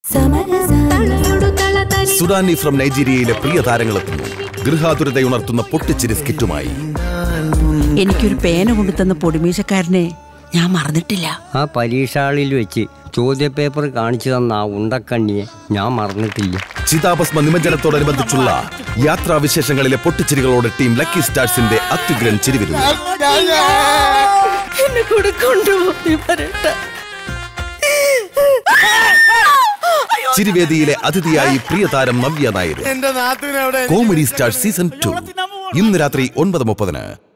Sudani from നൈജീരിയയിലെ പ്രിയ താരങ്ങളെത്തുന്നു ഗൃഹാതുരതയുണർത്തുന്ന പൊട്ടിച്ചിരി സ്കിറ്റുമായി എനിക്കൊരു പേന കൊണ്ടു തന്ന പൊടിമീശക്കാരനെ ഞാൻ മറന്നിട്ടില്ല ആ പരീക്ഷാളിൽ വെച്ച് ചോദ്യപേപ്പർ കാണിച്ചു തന്ന ആ ഉണ്ടക്കണ്ണിയെ ഞാൻ മറന്നിട്ടില്ല ചിതാഭസ്മ നിമജ്ജനത്തോടനുബന്ധിച്ചുള്ള യാത്രാവിശേഷങ്ങളിലെ പൊട്ടിച്ചിരികളോടെ ടീം ലക്കി സ്റ്റാർസിന്റെ അത്യുഗ്രൻ ചിരി വരുന്നു എന്നെ കൂടെ കൊണ്ടുപോയി വരട്ടെ ചിരിവേദിയിലെ അതിഥിയായി പ്രിയ താരം നവ്യ നായർ എന്റെ നാത്തുവിനെവിടെ കോമഡി സ്റ്റാർ സീസൺ ടു ഇന്ന് രാത്രി ഒൻപത് മുപ്പതിന്